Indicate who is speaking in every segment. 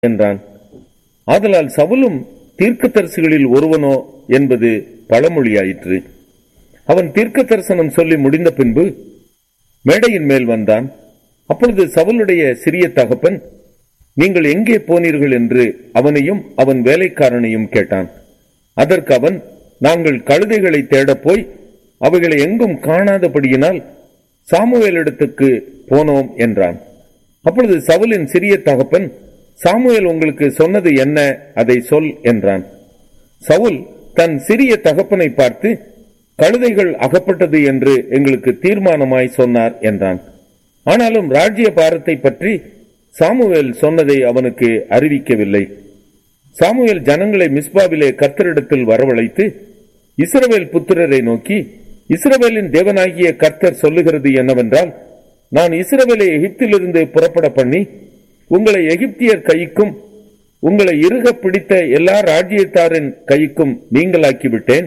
Speaker 1: என்றான் ஆதலால் சவுலும் தீர்க்கதரிசிகளில் ஒருவனோ என்பது பழமொழியாயிற்று அவன் தீர்க்க தரிசனம் சொல்லி முடிந்த பின்பு மேடையின் மேல் வந்தான் அப்பொழுது சவுலுடைய சிறிய தகப்பன் நீங்கள் எங்கே போனீர்கள் என்று அவனையும் அவன் வேலைக்காரனையும் கேட்டான் அதற்கு அவன் நாங்கள் கழுதைகளை தேடப் போய் அவைகளை எங்கும் காணாதபடியினால் சாமுவேலிடத்துக்கு போனோம் என்றான் அப்பொழுது சவுலின் சிறிய தகப்பன் சாமுவேல் உங்களுக்கு சொன்னது என்ன அதை சொல் என்றான் சவுல் தன் சிறிய தகப்பனை பார்த்து கழுதைகள் அகப்பட்டது என்று எங்களுக்கு தீர்மானமாய் சொன்னார் என்றான் ஆனாலும் ராஜ்ய பாரத்தை பற்றி சாமுவேல் சொன்னதை அவனுக்கு அறிவிக்கவில்லை சாமுவேல் ஜனங்களை மிஸ்பாவிலே கர்த்தரிடத்தில் வரவழைத்து இஸ்ரவேல் புத்திரரை நோக்கி இஸ்ரவேலின் தேவனாகிய கர்த்தர் சொல்லுகிறது என்னவென்றால் நான் இஸ்ரவேலை எகிப்திலிருந்து புறப்பட பண்ணி உங்களை எகிப்தியர் கைக்கும் உங்களை இறுக பிடித்த எல்லா ராஜ்யத்தாரின் கைக்கும் நீங்களாக்கி விட்டேன்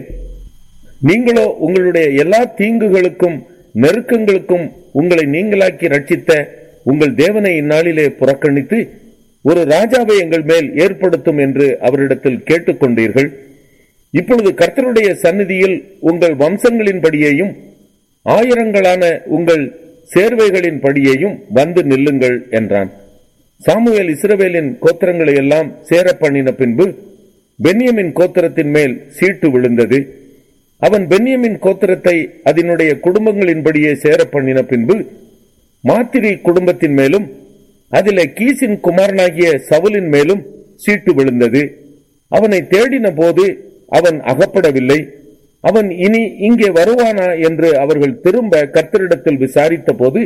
Speaker 1: நீங்களோ உங்களுடைய எல்லா தீங்குகளுக்கும் நெருக்கங்களுக்கும் உங்களை நீங்களாக்கி ரட்சித்த உங்கள் தேவனை இந்நாளிலே புறக்கணித்து ஒரு ராஜாவை எங்கள் மேல் ஏற்படுத்தும் என்று அவரிடத்தில் கேட்டுக்கொண்டீர்கள் இப்பொழுது கர்த்தருடைய சந்நிதியில் உங்கள் வம்சங்களின்படியேயும் ஆயிரங்களான உங்கள் சேர்வைகளின் படியேயும் வந்து நில்லுங்கள் என்றான் சாமுவேல் இஸ்ரவேலின் கோத்திரங்களை எல்லாம் சேர பண்ணின பின்பு பென்யமின் கோத்திரத்தின் மேல் சீட்டு விழுந்தது அவன் பென்யமின் கோத்திரத்தை அதனுடைய குடும்பங்களின்படியே சேர பண்ணின பின்பு மாத்திரி குடும்பத்தின் மேலும் அதிலே கீசின் குமாரனாகிய சவுலின் மேலும் சீட்டு விழுந்தது அவனை தேடின போது அவன் அகப்படவில்லை அவன் இனி இங்கே வருவானா என்று அவர்கள் திரும்ப கர்த்தரிடத்தில் விசாரித்த போது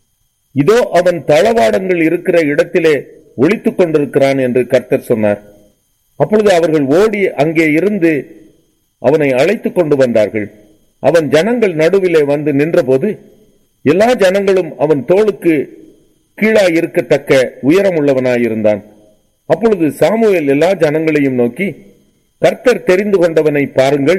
Speaker 1: இதோ அவன் தளவாடங்கள் இருக்கிற இடத்திலே ஒளித்துக் கொண்டிருக்கிறான் என்று கர்த்தர் சொன்னார் அப்பொழுது அவர்கள் ஓடி அங்கே இருந்து அவனை அழைத்துக் கொண்டு வந்தார்கள் அவன் ஜனங்கள் நடுவிலே வந்து நின்றபோது எல்லா ஜனங்களும் அவன் தோளுக்கு கீழாய் இருக்கத்தக்க உயரமுள்ளவனாயிருந்தான் அப்பொழுது சாமுவேல் எல்லா ஜனங்களையும் நோக்கி கர்த்தர் தெரிந்து கொண்டவனை பாருங்கள்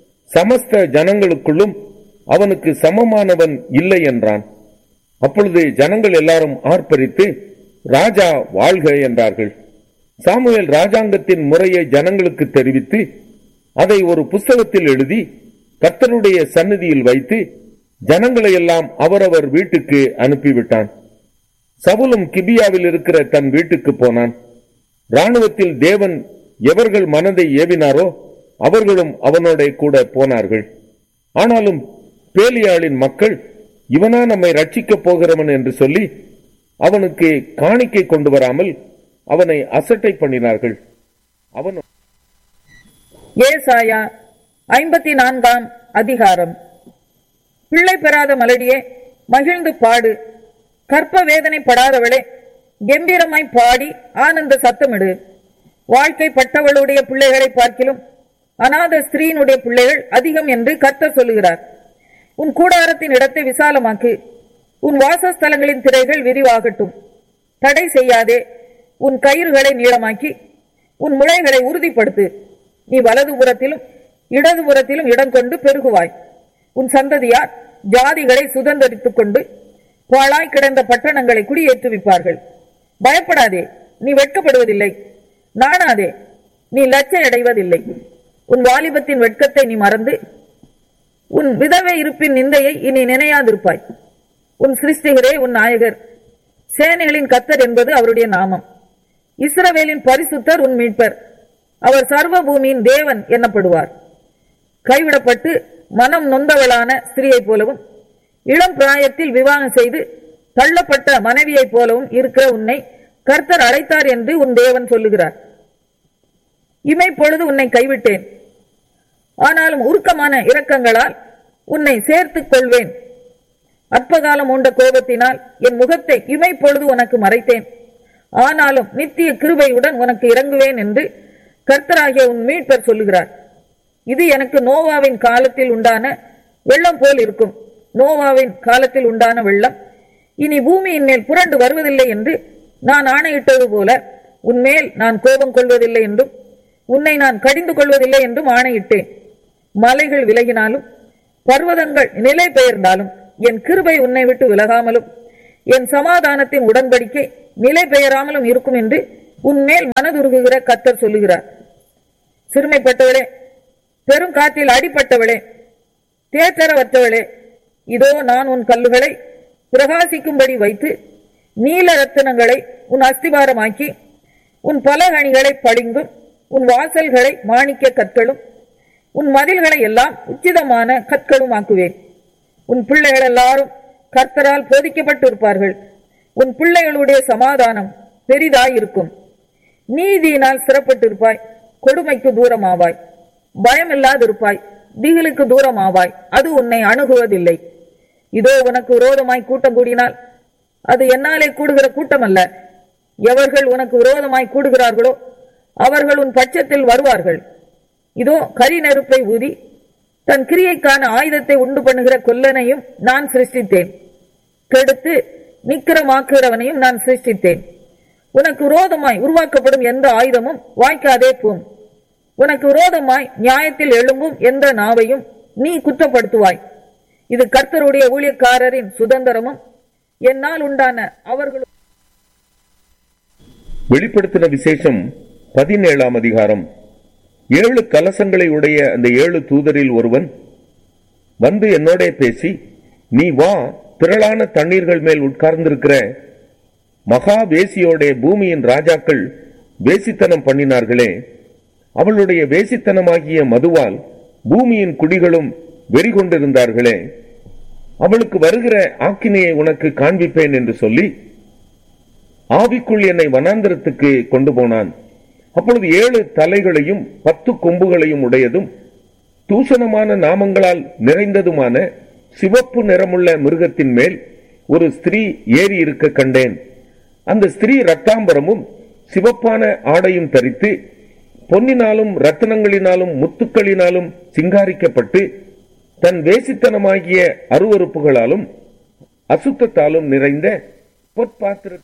Speaker 1: சமஸ்த ஜனங்களுக்குள்ளும் அவனுக்கு சமமானவன் இல்லை என்றான் அப்பொழுது ஜனங்கள் எல்லாரும் ஆர்ப்பரித்து ராஜா வாழ்க என்றார்கள் சாமுவேல் ராஜாங்கத்தின் முறையை ஜனங்களுக்கு தெரிவித்து அதை ஒரு புஸ்தகத்தில் எழுதி கர்த்தருடைய சந்நிதியில் வைத்து ஜனங்களை எல்லாம் அவரவர் வீட்டுக்கு அனுப்பிவிட்டான் சவுலும் கிபியாவில் இருக்கிற தன் வீட்டுக்கு போனான் ராணுவத்தில் தேவன் எவர்கள் மனதை ஏவினாரோ அவர்களும் அவனோட கூட போனார்கள் ஆனாலும் பேலியாளின் மக்கள் இவனா நம்மை ரட்சிக்கப் போகிறவன் என்று சொல்லி அவனுக்கு காணிக்கை கொண்டு வராமல் அவனை அசட்டை பண்ணினார்கள் அவன்
Speaker 2: ஏசாயா ஐம்பத்தி நான்காம் அதிகாரம் பிள்ளை பெறாத மலடியே மகிழ்ந்து பாடு கற்ப வேதனை படாதவளே கம்பீரமாய் பாடி ஆனந்த சத்தமிடு வாழ்க்கைப்பட்டவளுடைய பிள்ளைகளை பார்க்கிலும் அநாத ஸ்திரீனுடைய பிள்ளைகள் அதிகம் என்று கர்த்தர் சொல்லுகிறார் உன் கூடாரத்தின் இடத்தை விசாலமாக்கு உன் வாசஸ்தலங்களின் திரைகள் விரிவாகட்டும் தடை செய்யாதே உன் கயிறுகளை நீளமாக்கி உன் முளைகளை உறுதிப்படுத்து நீ வலதுபுறத்திலும் இடதுபுறத்திலும் இடம் கொண்டு பெருகுவாய் உன் சந்ததியார் ஜாதிகளை சுதந்திரித்துக் கொண்டு பாழாய் கிடந்த பட்டணங்களை குடியேற்றுவிப்பார்கள் பயப்படாதே நீ வெட்கப்படுவதில்லை நாணாதே நீ லட்சை அடைவதில்லை உன் வாலிபத்தின் வெட்கத்தை நீ மறந்து உன் விதவை இருப்பின் நிந்தையை இனி நினையாதிருப்பாய் உன் சிருஷ்டிகரே உன் நாயகர் சேனைகளின் கத்தர் என்பது அவருடைய நாமம் இஸ்ரவேலின் பரிசுத்தர் உன் மீட்பர் அவர் சர்வ பூமியின் தேவன் என்னப்படுவார் கைவிடப்பட்டு மனம் நொந்தவளான ஸ்திரீயைப் போலவும் இளம் பிராயத்தில் விவாகம் செய்து தள்ளப்பட்ட மனைவியைப் போலவும் இருக்கிற உன்னை கர்த்தர் அழைத்தார் என்று உன் தேவன் சொல்லுகிறார் இமை பொழுது உன்னை கைவிட்டேன் ஆனாலும் உருக்கமான இரக்கங்களால் உன்னை சேர்த்துக் கொள்வேன் அற்பகாலம் உண்ட கோபத்தினால் என் முகத்தை இமை பொழுது உனக்கு மறைத்தேன் ஆனாலும் நித்திய கிருபையுடன் உனக்கு இறங்குவேன் என்று கர்த்தராகிய உன் மீட்பர் சொல்லுகிறார் இது எனக்கு நோவாவின் காலத்தில் உண்டான வெள்ளம் போல் இருக்கும் நோவாவின் காலத்தில் உண்டான வெள்ளம் இனி பூமியின் மேல் புரண்டு வருவதில்லை என்று நான் ஆணையிட்டது போல உன்மேல் நான் கோபம் கொள்வதில்லை என்றும் உன்னை நான் கடிந்து கொள்வதில்லை என்றும் ஆணையிட்டேன் மலைகள் விலகினாலும் பர்வதங்கள் நிலை பெயர்ந்தாலும் என் கிருபை உன்னை விட்டு விலகாமலும் என் சமாதானத்தின் உடன்படிக்கை நிலை பெயராமலும் இருக்கும் என்று உன்மேல் மனதுருகுகிற கத்தர் சொல்லுகிறார் சிறுமைப்பட்டவளே பெருங்காற்றில் அடிப்பட்டவளே தேற்றரவற்றவளே இதோ நான் உன் கல்லுகளை பிரகாசிக்கும்படி வைத்து நீல ரத்தினங்களை உன் அஸ்திவாரமாக்கி உன் பலகணிகளை பளிங்கும் உன் வாசல்களை மாணிக்க கற்களும் உன் மதில்களை எல்லாம் உச்சிதமான கற்களும் ஆக்குவேன் உன் பிள்ளைகள் எல்லாரும் கர்த்தரால் போதிக்கப்பட்டிருப்பார்கள் உன் பிள்ளைகளுடைய சமாதானம் பெரிதாயிருக்கும் நீதியினால் சிறப்பட்டிருப்பாய் கொடுமைக்கு தூரமாவாய் பயமில்லாதிருப்பாய் திகிலுக்கு தூரமாவாய் அது உன்னை அணுகுவதில்லை இதோ உனக்கு விரோதமாய் கூட்டம் கூடினால் அது என்னாலே கூடுகிற கூட்டம் அல்ல எவர்கள் உனக்கு விரோதமாய் கூடுகிறார்களோ அவர்கள் உன் பட்சத்தில் வருவார்கள் இதோ கரி நெருப்பை ஊதி தன் கிரியைக்கான ஆயுதத்தை உண்டு பண்ணுகிற கொல்லனையும் நான் சிருஷ்டித்தேன் கெடுத்து நிக்கிரமாக்குகிறவனையும் நான் சிருஷ்டித்தேன் உனக்கு விரோதமாய் உருவாக்கப்படும் எந்த ஆயுதமும் வாய்க்காதே போம் உனக்கு விரோதமாய் நியாயத்தில் எழும்பும் எந்த நாவையும் நீ குற்றப்படுத்துவாய் இது கர்த்தருடைய ஊழியக்காரரின் சுதந்திரமும் என்னால் உண்டான அவர்களும்
Speaker 1: வெளிப்படுத்தின விசேஷம் பதினேழாம் அதிகாரம் ஏழு கலசங்களை உடைய அந்த ஏழு தூதரில் ஒருவன் வந்து என்னோடே பேசி நீ வா திரளான தண்ணீர்கள் மேல் உட்கார்ந்திருக்கிற மகா வேசியோட பூமியின் ராஜாக்கள் வேசித்தனம் பண்ணினார்களே அவளுடைய வேசித்தனமாகிய மதுவால் பூமியின் குடிகளும் வெறி கொண்டிருந்தார்களே அவளுக்கு வருகிற ஆக்கினையை உனக்கு காண்பிப்பேன் என்று சொல்லி ஆவிக்குள் என்னை வனாந்திரத்துக்கு கொண்டு போனான் அப்பொழுது ஏழு தலைகளையும் பத்து கொம்புகளையும் உடையதும் தூஷணமான நாமங்களால் நிறைந்ததுமான சிவப்பு நிறமுள்ள மிருகத்தின் மேல் ஒரு ஸ்திரீ ஏறி இருக்க கண்டேன் அந்த ஸ்திரீ ரத்தாம்பரமும் சிவப்பான ஆடையும் தரித்து பொன்னினாலும் ரத்தினங்களினாலும் முத்துக்களினாலும் சிங்காரிக்கப்பட்டு தன் வேசித்தனமாகிய அருவறுப்புகளாலும் அசுத்தத்தாலும் நிறைந்த பொற்பாத்திர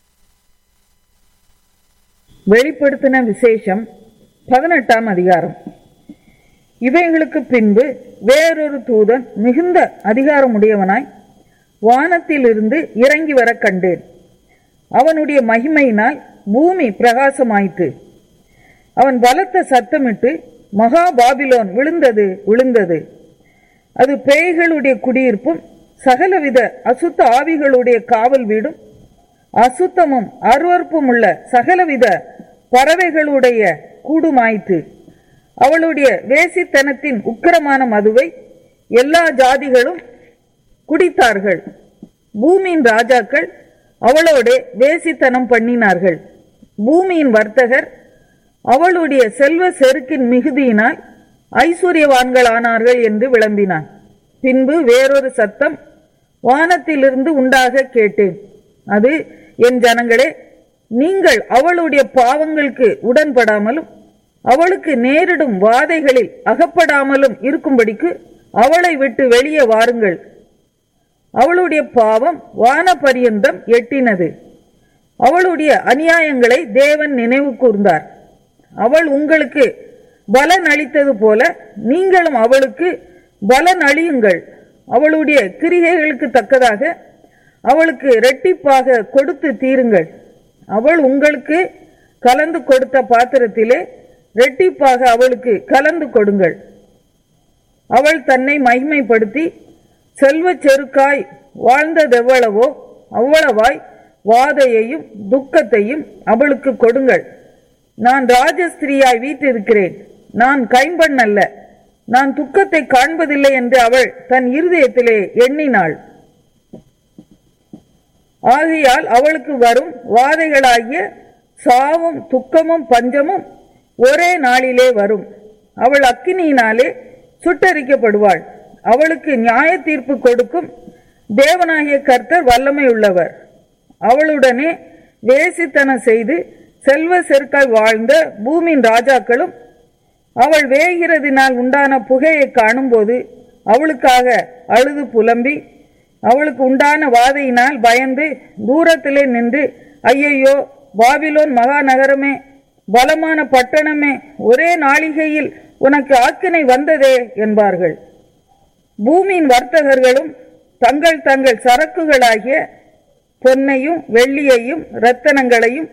Speaker 2: வெளிப்படுத்தின விசேஷம் பதினெட்டாம் அதிகாரம் இவைகளுக்கு பின்பு வேறொரு தூதன் மிகுந்த அதிகாரமுடையவனாய் வானத்திலிருந்து இறங்கி வர கண்டேன் அவனுடைய மகிமையினால் பூமி பிரகாசமாயிற்று அவன் பலத்த சத்தமிட்டு மகா பாபிலோன் விழுந்தது விழுந்தது அது பேய்களுடைய குடியிருப்பும் சகலவித அசுத்த ஆவிகளுடைய காவல் வீடும் அசுத்தமும் அருவறுப்பும் உள்ள சகலவித பறவைகளுடைய கூடுமாயிற்று அவளுடைய வேசித்தனத்தின் உக்கிரமான மதுவை எல்லா ஜாதிகளும் குடித்தார்கள் பூமியின் ராஜாக்கள் அவளோட வேசித்தனம் பண்ணினார்கள் பூமியின் வர்த்தகர் அவளுடைய செல்வ செருக்கின் மிகுதியினால் ஐஸ்வர்யவான்களானார்கள் என்று விளம்பினான் பின்பு வேறொரு சத்தம் வானத்திலிருந்து உண்டாக கேட்டேன் அது என் ஜனங்களே நீங்கள் அவளுடைய பாவங்களுக்கு உடன்படாமலும் அவளுக்கு நேரிடும் வாதைகளில் அகப்படாமலும் இருக்கும்படிக்கு அவளை விட்டு வெளியே வாருங்கள் அவளுடைய பாவம் வான பரியந்தம் எட்டினது அவளுடைய அநியாயங்களை தேவன் நினைவு கூர்ந்தார் அவள் உங்களுக்கு பலன் அளித்தது போல நீங்களும் அவளுக்கு பலன் அளியுங்கள் அவளுடைய கிரிகைகளுக்கு தக்கதாக அவளுக்கு இரட்டிப்பாக கொடுத்து தீருங்கள் அவள் உங்களுக்கு கலந்து கொடுத்த பாத்திரத்திலே இரட்டிப்பாக அவளுக்கு கலந்து கொடுங்கள் அவள் தன்னை மகிமைப்படுத்தி செல்வச் செருக்காய் வாழ்ந்ததெவ்வளவோ அவ்வளவாய் வாதையையும் துக்கத்தையும் அவளுக்கு கொடுங்கள் நான் ராஜஸ்திரியாய் வீற்றிருக்கிறேன் நான் கைம்பெண் அல்ல நான் துக்கத்தை காண்பதில்லை என்று அவள் தன் இருதயத்திலே எண்ணினாள் ஆகையால் அவளுக்கு வரும் வாதைகளாகிய சாவும் துக்கமும் பஞ்சமும் ஒரே நாளிலே வரும் அவள் அக்கினியினாலே சுட்டரிக்கப்படுவாள் அவளுக்கு நியாய தீர்ப்பு கொடுக்கும் தேவனாகிய கர்த்தர் வல்லமை உள்ளவர் அவளுடனே வேசித்தனம் செய்து செல்வ செருக்காய் வாழ்ந்த பூமியின் ராஜாக்களும் அவள் வேகிறதினால் உண்டான புகையை காணும்போது அவளுக்காக அழுது புலம்பி அவளுக்கு உண்டான வாதையினால் பயந்து தூரத்திலே நின்று ஐயையோ பாபிலோன் மகாநகரமே பலமான பட்டணமே ஒரே நாளிகையில் உனக்கு ஆக்கினை வந்ததே என்பார்கள் பூமியின் வர்த்தகர்களும் தங்கள் தங்கள் சரக்குகளாகிய பொன்னையும் வெள்ளியையும் இரத்தனங்களையும்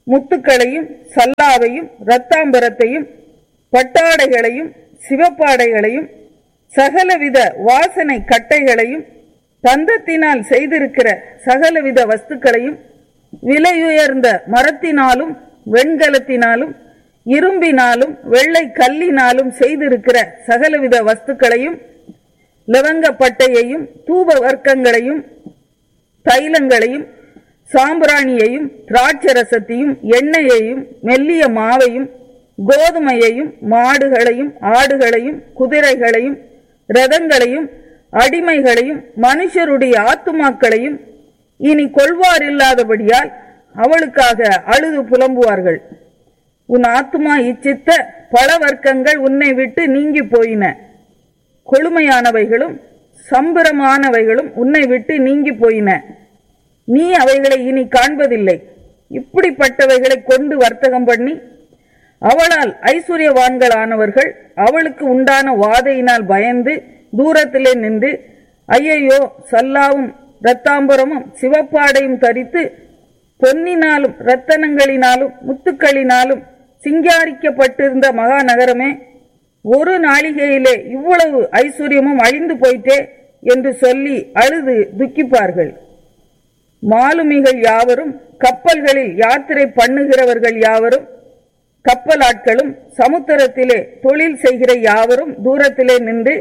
Speaker 2: முத்துக்களையும் சல்லாவையும் இரத்தாம்பரத்தையும் பட்டாடைகளையும் சிவப்பாடைகளையும் சகலவித வாசனை கட்டைகளையும் தந்தத்தினால் செய்திருக்கிற சகலவித வஸ்துக்களையும் விலையுயர்ந்த மரத்தினாலும் வெண்கலத்தினாலும் இரும்பினாலும் வெள்ளை கல்லினாலும் செய்திருக்கிற சகலவித வஸ்துக்களையும் லவங்கப்பட்டையையும் தூப வர்க்கங்களையும் தைலங்களையும் சாம்பிராணியையும் திராட்சரசத்தையும் எண்ணெயையும் மெல்லிய மாவையும் கோதுமையையும் மாடுகளையும் ஆடுகளையும் குதிரைகளையும் ரதங்களையும் அடிமைகளையும் மனுஷருடைய ஆத்துமாக்களையும் இனி கொள்வார் இல்லாதபடியால் அவளுக்காக அழுது புலம்புவார்கள் உன் ஆத்துமா இச்சித்த பல வர்க்கங்கள் உன்னை விட்டு நீங்கி போயின கொழுமையானவைகளும் சம்பரமானவைகளும் உன்னை விட்டு நீங்கி போயின நீ அவைகளை இனி காண்பதில்லை இப்படிப்பட்டவைகளை கொண்டு வர்த்தகம் பண்ணி அவளால் ஐஸ்வர்யவான்களானவர்கள் அவளுக்கு உண்டான வாதையினால் பயந்து தூரத்திலே நின்று ஐயையோ சல்லாவும் இரத்தாம்பரமும் சிவப்பாடையும் தரித்து பொன்னினாலும் ரத்தனங்களினாலும் முத்துக்களினாலும் சிங்காரிக்கப்பட்டிருந்த மகாநகரமே ஒரு நாளிகையிலே இவ்வளவு ஐஸ்வர்யமும் அழிந்து போயிட்டே என்று சொல்லி அழுது துக்கிப்பார்கள் மாலுமிகள் யாவரும் கப்பல்களில் யாத்திரை பண்ணுகிறவர்கள் யாவரும் கப்பலாட்களும் சமுத்திரத்திலே தொழில் செய்கிற யாவரும் தூரத்திலே நின்று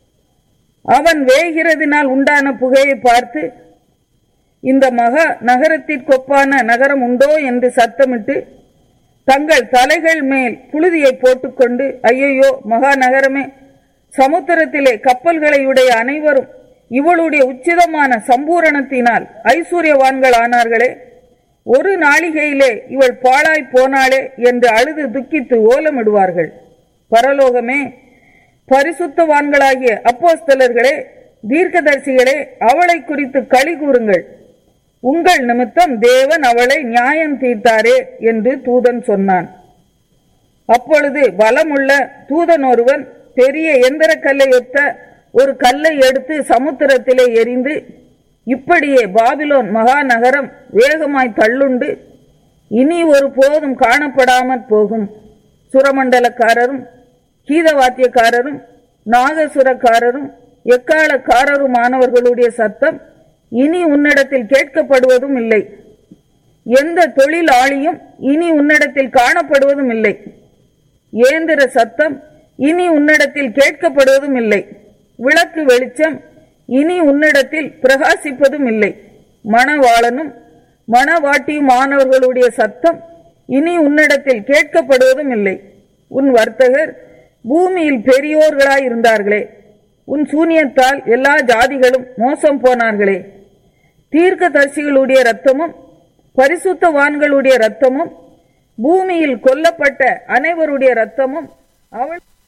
Speaker 2: அவன் வேகிறதினால் உண்டான புகையை பார்த்து இந்த மகா நகரத்திற்கொப்பான நகரம் உண்டோ என்று சத்தமிட்டு தங்கள் தலைகள் மேல் புழுதியை போட்டுக்கொண்டு ஐயையோ மகா நகரமே சமுத்திரத்திலே கப்பல்களை உடைய அனைவரும் இவளுடைய உச்சிதமான சம்பூரணத்தினால் ஐஸ்வர்யவான்கள் ஆனார்களே ஒரு நாளிகையிலே இவள் பாழாய் போனாளே என்று அழுது துக்கித்து ஓலமிடுவார்கள் பரலோகமே பரிசுத்தவான்களாகிய அப்போஸ்தலர்களே தீர்க்கதரிசிகளே அவளை குறித்து களி கூறுங்கள் உங்கள் நிமித்தம் தேவன் அவளை நியாயம் தீர்த்தாரே என்று தூதன் சொன்னான் அப்பொழுது பலமுள்ள தூதன் ஒருவன் பெரிய எந்திர கல்லை ஒத்த ஒரு கல்லை எடுத்து சமுத்திரத்திலே எரிந்து இப்படியே பாபிலோன் மகாநகரம் வேகமாய் தள்ளுண்டு இனி ஒரு போதும் காணப்படாமற் போகும் சுரமண்டலக்காரரும் கீதவாத்தியக்காரரும் நாகசுரக்காரரும் எக்காலக்காரருமானவர்களுடைய சத்தம் இனி உன்னிடத்தில் கேட்கப்படுவதும் இல்லை எந்த தொழிலாளியும் இனி உன்னிடத்தில் காணப்படுவதும் இல்லை ஏந்திர சத்தம் இனி உன்னிடத்தில் கேட்கப்படுவதும் இல்லை விளக்கு வெளிச்சம் இனி உன்னிடத்தில் பிரகாசிப்பதும் இல்லை மணவாளனும் மணவாட்டியுமானவர்களுடைய சத்தம் இனி உன்னிடத்தில் கேட்கப்படுவதும் இல்லை உன் வர்த்தகர் பூமியில் பெரியோர்களாய் இருந்தார்களே உன் சூனியத்தால் எல்லா ஜாதிகளும் மோசம் போனார்களே தீர்க்கதரிசிகளுடைய இரத்தமும் பரிசுத்தவான்களுடைய இரத்தமும் பூமியில் கொல்லப்பட்ட அனைவருடைய இரத்தமும் அவள்